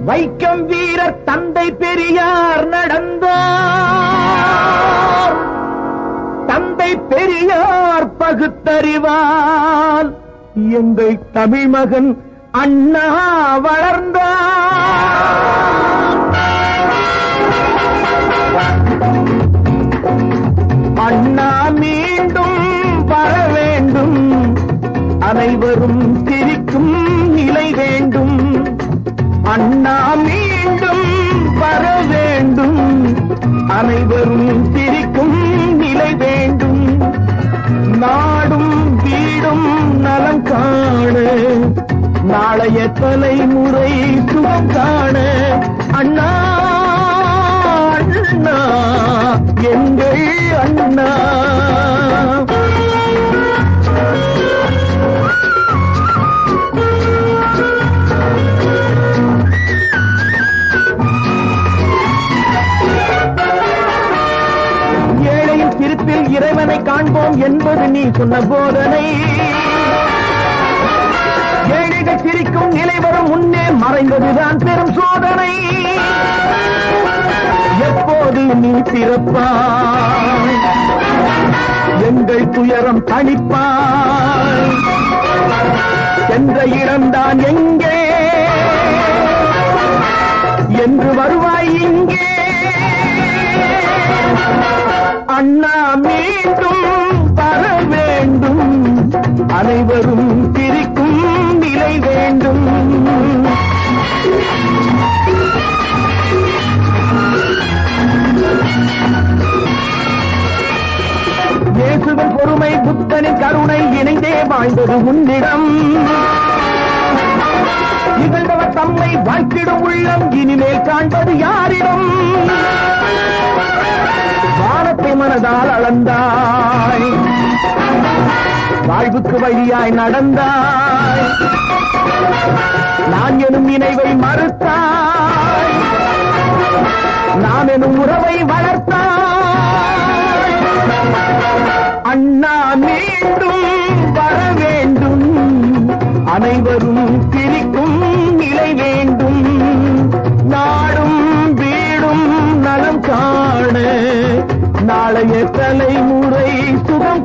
வைக்கம் வீரர் தந்தை பெரியார் நடந்தார் தந்தை பெரியார் பகுத்தறிவால் எங்கள் தமிழ் மகன் அண்ணா வளர்ந்தார் அண்ணா மீண்டும் வர வேண்டும் அனைவரும் சிரிக்கும் நிலை வேண்டும் அண்ணா மீண்டும் வர வேண்டும் அனைவரும் சிரிக்கும் நிலை வேண்டும் நாடும் வீடும் நலம் காண நாளைய தலைமுறை சுகம் காண அண்ணா அண்ணா எங்கள் அண்ணா ஏழையின் சிரிப்பில் இறைவனை காண்போம் என்பது நீ சொன்ன போதனை ஏழைகள் சிரிக்கும் நிலை வரும் முன்னே மறைந்ததுதான் பெரும் சோதனை எப்போது நீ பிறப்பாய் எங்கள் துயரம் தணிப்பாய் என்ற இடம்தான் எங்கே என்று வருவாய் இங்கே அண்ணா மீண்டும் வர வேண்டும் அனைவரும் சிரிக்கும் நிலை வேண்டும் இயேசுவின் பொறுமை புத்தனின் கருணை இணைந்தே வாழ்ந்தது உன்னிடம் இகழ்ந்தவர் தம்மை வாழ்த்திடும் உள்ளம் இனிமேல் காண்பது யாரிடம் வானத்தை மனதால் அளந்தாய் வாழ்வுக்கு வழியாய் நடந்தாய் நான் எனும் நினைவை மறுத்தாய் நாம் எனும் உறவை வளர்த்தாய் அண்ணா மீண்டும் வர வேண்டும் அனைவரும் சிரிக்கும் நிலை வேண்டும் நாடும் வீடும் நலம் காண நாளைய தலைமுறை சுகம்